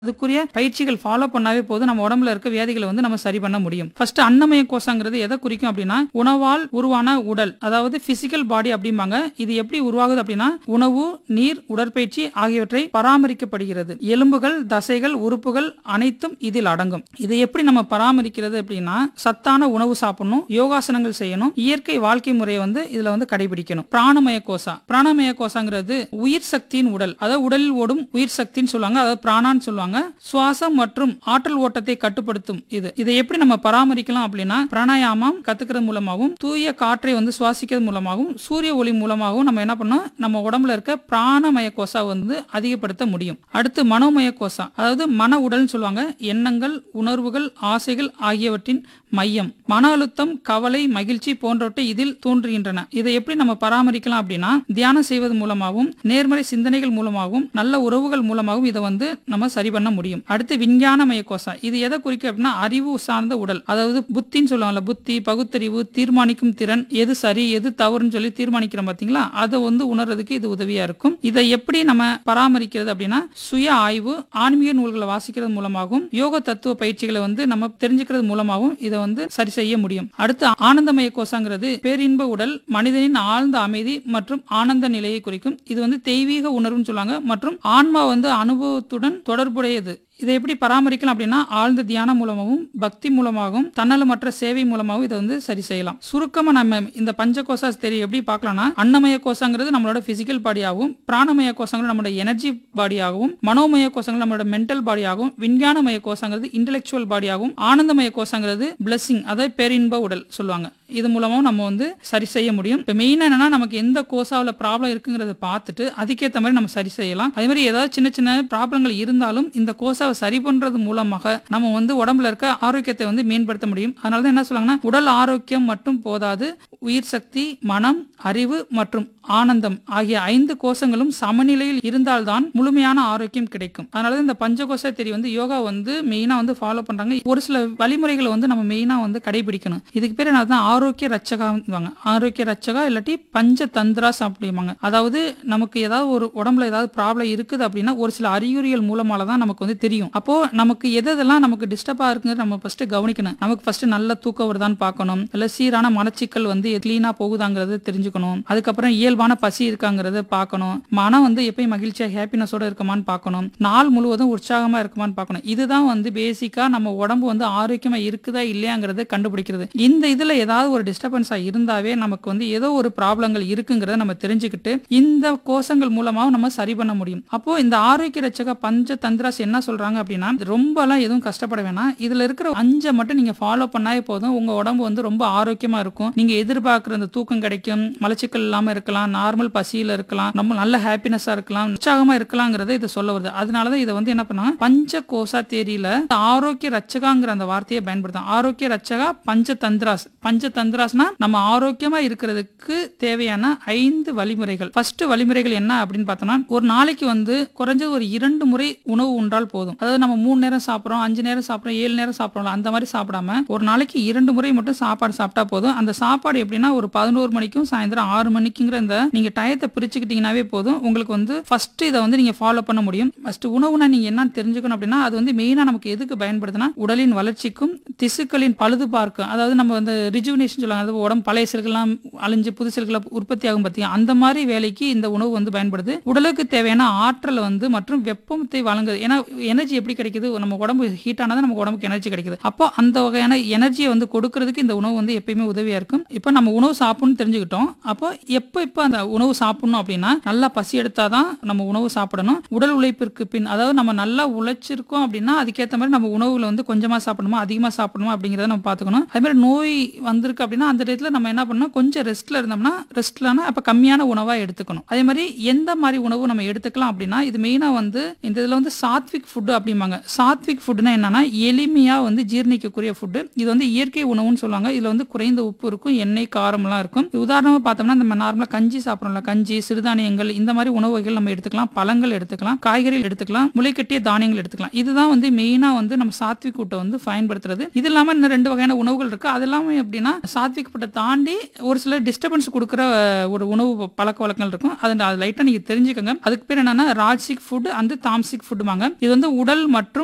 அதுக்குரிய பயிற்சிகள் ஃபாலோ பண்ணாவே போதும் நம்ம உடம்புல இருக்க வியாதிகளை வந்து நம்ம சரி பண்ண முடியும் ஃபர்ஸ்ட் அன்னமய கோஷங்கிறது எதை குறிக்கும் அப்படின்னா உணவால் உருவான உடல் அதாவது பிசிக்கல் பாடி அப்படிம்பாங்க இது எப்படி உருவாகுது அப்படின்னா உணவு நீர் உடற்பயிற்சி ஆகியவற்றை பராமரிக்கப்படுகிறது எலும்புகள் தசைகள் உறுப்புகள் அனைத்தும் இதில் அடங்கும் இதை எப்படி நம்ம பராமரிக்கிறது அப்படின்னா சத்தான உணவு சாப்பிடணும் யோகாசனங்கள் செய்யணும் இயற்கை வாழ்க்கை முறையை வந்து இதுல வந்து கடைபிடிக்கணும் பிராணமய கோசா பிராணமய கோசாங்கிறது உயிர் சக்தியின் உடல் அதாவது உடலில் ஓடும் உயிர் சக்தின்னு சொல்லுவாங்க அதாவது பிராணான்னு சொல்லுவாங்க சுவாசம் மற்றும் ஆற்றல் ஓட்டத்தை கட்டுப்படுத்தும் இது இதை எப்படி நம்ம பராமரிக்கலாம் அப்படின்னா பிராணாயாமம் கத்துக்கிறது மூலமாகவும் தூய காற்றை வந்து சுவாசிக்கிறது மூலமாகவும் சூரிய ஒளி மூலமாகவும் நம்ம என்ன பண்ணோம் நம்ம உடம்புல இருக்க பிராணமய கோசா வந்து அதிகப்படுத்த முடியும் அடுத்து மனோமய கோசா அதாவது மன உடல்னு சொல்லுவாங்க எண்ணங்கள் உணர்வுகள் ஆசைகள் ஆகியவற்றின் மையம் மன அழுத்தம் கவலை மகிழ்ச்சி போன்றவற்றை இதில் தோன்றுகின்றன இதை எப்படி நம்ம பராமரிக்கலாம் அப்படின்னா தியானம் செய்வது மூலமாகவும் நேர்மறை சிந்தனைகள் மூலமாகவும் நல்ல உறவுகள் மூலமாகவும் இதை வந்து நம்ம சரி பண்ண முடியும் அடுத்து விஞ்ஞானமய கோசா இது எதை குறிக்கும் அப்படின்னா அறிவு சார்ந்த உடல் அதாவது புத்தின்னு சொல்லுவாங்கல்ல புத்தி பகுத்தறிவு தீர்மானிக்கும் திறன் எது சரி எது தவறுன்னு சொல்லி தீர்மானிக்கிறோம் பாத்தீங்களா அதை வந்து உணர்றதுக்கு இது உதவியா இருக்கும் இதை எப்படி நம்ம பராமரிக்கிறது அப்படின்னா சுய ஆய்வு ஆன்மீக நூல்களை வாசிக்கிறது மூலமாகவும் யோக தத்துவ பயிற்சிகளை வந்து நம்ம தெரிஞ்சுக்கிறது மூலமாகவும் இதை வந்து சரி செய்ய முடியும் அடுத்து ஆனந்தமய கோஷங்கிறது பேரின்ப உடல் மனிதனின் ஆழ்ந்த அமைதி மற்றும் ஆனந்த நிலையை குறிக்கும் இது வந்து தெய்வீக உணர்வுன்னு சொல்லுவாங்க மற்றும் ஆன்மா வந்து அனுபவத்துடன் தொடர்புடையது இதை எப்படி பராமரிக்கலாம் அப்படின்னா ஆழ்ந்த தியானம் மூலமாகவும் பக்தி மூலமாகவும் தன்னலமற்ற சேவை மூலமாகவும் இதை வந்து சரி செய்யலாம் சுருக்கமா நம்ம இந்த பஞ்சகோசா தெரியும் எப்படி பார்க்கலாம்னா அன்னமய கோஷங்கிறது நம்மளோட பிசிக்கல் பாடியாகவும் பிராணமய கோஷங்கிறது நம்மளோட எனர்ஜி பாடியாகவும் மனோமய கோஷங்கள் நம்மளோட மென்டல் பாடியாகவும் விஞ்ஞானமய கோஷங்கிறது இன்டெலெக்சுவல் பாடியாகவும் ஆனந்தமய கோஷங்கிறது பிளஸிங் அதாவது பேரின்ப உடல் சொல்லுவாங்க இது மூலமாவும் நம்ம வந்து சரி செய்ய முடியும் இப்போ மெயினா என்னன்னா நமக்கு எந்த கோசாவில் ப்ராப்ளம் இருக்குங்கிறத பார்த்துட்டு அதுக்கேற்ற மாதிரி நம்ம சரி செய்யலாம் அதே மாதிரி ஏதாவது சின்ன சின்ன ப்ராப்ளங்கள் இருந்தாலும் இந்த கோசாவை சரி பண்றது மூலமாக நம்ம வந்து உடம்புல இருக்க ஆரோக்கியத்தை வந்து மேம்படுத்த முடியும் அதனால தான் என்ன சொல்லுவாங்கன்னா உடல் ஆரோக்கியம் மட்டும் போதாது உயிர் சக்தி மனம் அறிவு மற்றும் ஆனந்தம் ஆகிய ஐந்து கோஷங்களும் சமநிலையில் இருந்தால்தான் முழுமையான ஆரோக்கியம் கிடைக்கும் அதனால தான் இந்த பஞ்சகோச தெரி வந்து யோகா வந்து மெயினா வந்து ஃபாலோ பண்றாங்க ஒரு சில வழிமுறைகளை வந்து நம்ம மெயினா வந்து கடைபிடிக்கணும் இதுக்கு பேர் என்ன ஆரோக்கிய ரச்சகா ஆரோக்கிய ரச்சகா இல்லாட்டி பஞ்ச தந்திராஸ் அப்படிம்பாங்க அதாவது நமக்கு ஏதாவது ஒரு உடம்புல ஏதாவது ப்ராப்ளம் இருக்குது அப்படின்னா ஒரு சில அறிகுறிகள் மூலமால தான் நமக்கு வந்து தெரியும் அப்போ நமக்கு எது எதெல்லாம் நமக்கு டிஸ்டர்பா இருக்குங்கிறது நம்ம ஃபர்ஸ்ட் கவனிக்கணும் நமக்கு ஃபர்ஸ்ட் நல்ல தூக்கம் வருதான்னு பார்க்கணும் இல்ல சீரான மலச்சிக்கல் வந்து கிளீனா போகுதாங்கிறது தெரிஞ்சுக்கணும் அதுக்கப்புறம் இயல்பான பசி இருக்காங்கிறத பார்க்கணும் மனம் வந்து எப்பயும் மகிழ்ச்சியா ஹாப்பினஸோட இருக்குமான்னு பார்க்கணும் நாள் முழுவதும் உற்சாகமா இருக்குமான்னு பார்க்கணும் இதுதான் வந்து பேசிக்கா நம்ம உடம்பு வந்து ஆரோக்கியமா இருக்குதா இல்லையாங்கிறத கண்டுபிடிக்கிறது இந்த இதுல ஏதாவது ஒரு டிஸ்டர்பன்ஸா இருந்தாவே நமக்கு வந்து ஏதோ ஒரு ப்ராப்ளங்கள் இருக்குங்கிறத நம்ம தெரிஞ்சுக்கிட்டு இந்த கோஷங்கள் மூலமாவும் நம்ம சரி பண்ண முடியும் அப்போ இந்த ஆரோக்கிய ரச்சக பஞ்ச தந்திராஸ் என்ன சொல்றாங்க அப்படின்னா ரொம்ப எல்லாம் எதுவும் கஷ்டப்பட வேணாம் இதுல இருக்கிற அஞ்சை மட்டும் நீங்க ஃபாலோ பண்ணாவே போதும் உங்க உடம்பு வந்து ரொம்ப ஆரோக்கியமா இருக்கும் நீங்க எதிர்பார்க்கிற அந்த தூக்கம் கிடைக்கும் மலச்சிக்கல் இல்லாம இருக்கலாம் நார்மல் பசியில இருக்கலாம் நம்ம நல்ல ஹாப்பினஸா இருக்கலாம் உற்சாகமா இருக்கலாங்கிறத இது சொல்ல வருது அதனாலதான் இதை வந்து என்ன பண்ணாங்க பஞ்ச கோசா தேரியில ஆரோக்கிய ரச்சகாங்கிற அந்த வார்த்தையை பயன்படுத்தும் ஆரோக்கிய ரச்சகா பஞ்ச தந்திராஸ் பஞ்ச தந்திராஸ்னா நம்ம ஆரோக்கியமா இருக்கிறதுக்கு தேவையான ஐந்து வழிமுறைகள் ஃபர்ஸ்ட் வழிமுறைகள் என்ன அப்படின்னு பார்த்தோம்னா ஒரு நாளைக்கு வந்து குறைஞ்சது ஒரு இரண்டு முறை உணவு உண்டால் போதும் அதாவது நம்ம மூணு நேரம் சாப்பிட்றோம் அஞ்சு நேரம் சாப்பிட்றோம் ஏழு நேரம் சாப்பிட்றோம் அந்த மாதிரி சாப்பிடாம ஒரு நாளைக்கு இரண்டு முறை மட்டும் சாப்பாடு சாப்பிட்டா போதும் அந்த சாப்பாடு எப்படின்னா ஒரு பதினோரு மணிக்கும் சாயந்தரம் ஆறு மணிக்குங்கிற இந்த நீங்க டயத்தை பிரிச்சுக்கிட்டீங்கன்னாவே போதும் உங்களுக்கு வந்து ஃபர்ஸ்ட் இதை வந்து நீங்க ஃபாலோ பண்ண முடியும் ஃபர்ஸ்ட் உணவுனா நீங்க என்னன்னு தெரிஞ்சுக்கணும் அப்படின்னா அது வந்து மெயினா நமக்கு எதுக்கு பயன்படுதுன்னா உடலின் வளர்ச்சிக்கும் திசுக்களின் பழுது பார்க்கும் அதாவது நம்ம வந்து ரிஜுவினேஷன் சொல்லுவாங்க அதாவது உடம்பு பழைய செல்கள்லாம் அழிஞ்சு புது செல்களை உற்பத்தி ஆகும் பார்த்தீங்க அந்த மாதிரி வேலைக்கு இந்த உணவு வந்து பயன்படுது உடலுக்கு தேவையான ஆற்றல் வந்து மற்றும் வெப்பத்தை வழங்குது ஏன்னா எனர்ஜி எப்படி கிடைக்குது நம்ம உடம்பு ஹீட் ஆனதான் நமக்கு உடம்புக்கு எனர்ஜி கிடைக்குது அப்போ அந்த வகையான எனர்ஜியை வந்து கொடுக்கறதுக்கு இந்த உணவு வந்து எப்பயுமே உதவியா இருக்கும் இப்போ நம்ம உணவு சாப்பிடணும்னு தெரிஞ்சுக்கிட்டோம் அப்போ எப்போ இப்போ அந்த உணவு சாப்பிடணும் அப்படின்னா நல்லா பசி எடுத்தாதான் நம்ம உணவு சாப்பிடணும் உடல் உழைப்பிற்கு பின் அதாவது நம்ம நல்லா உழைச்சிருக்கோம் அப்படின்னா அதுக்கேற்ற மாதிரி நம்ம உணவுல வந்து கொஞ்சமா சாப்பிடணுமா அதிகமா சாப்பிடணுமா அப்படிங்கறத நம்ம பார்த்துக்கணும் அதே மாதிரி நோய் வந்திருக்கு அப்படின்னா அந்த டயத்துல நம்ம என்ன பண்ணணும் கொஞ்சம் ரெஸ்ட்ல இருந்தோம்னா ரெஸ்ட்லனா அப்ப கம்மியான உணவா எடுத்துக்கணும் அதே மாதிரி எந்த மாதிரி உணவு நம்ம எடுத்துக்கலாம் அப்படின்னா இது மெயினா வந்து இந்த இதுல வந்து சாத்விக் ஃபுட் அப்படிம்பாங்க சாத்விக் ஃபுட்னா என்னன்னா எளிமையா வந்து ஜீரணிக்கக்கூடிய ஃபுட் இது வந்து இயற்கை உணவுன்னு சொல்லுவாங்க இதுல வந்து குறைந்த உப்பு இருக்கும் எண்ணெய் காரம்லாம் இருக்கும் உதாரணமா பார்த்தோம்னா நம்ம நார்மலா கஞ்சி சாப்பிடறோம்ல கஞ்சி சிறுதானியங்கள் இந்த மாதிரி உணவு வகைகள் நம்ம எடுத்துக்கலாம் பழங்கள் எடுத்துக்கலாம் காய்கறிகள் எடுத்துக்கலாம் முளைக்கட்டிய தானியங்கள் எடுத்துக்கலாம் இதுதான் வந்து மெயினா வந்து நம்ம சாத்விக் ஃபுட்டை வந்து பயன்படுத்துறது இது இல்லாம இன்னும் ரெண்டு வகையான உணவுகள் இருக்கு அது எல்லாமே எப்படின்னா சாத்விக் ஃபுட்டை தாண்டி ஒரு சில டிஸ்டர்பன்ஸ் கொடுக்குற ஒரு உணவு பழக்க வழக்கங்கள் இருக்கும் அது லைட்டா நீங்க தெரிஞ்சுக்கோங்க அதுக்கு பேர் என்னன்னா ராஜ்சிக் ஃபுட் அந்த தாம்சிக் ஃபுட்டுமாங்க இது வந்து உடல் மற்றும்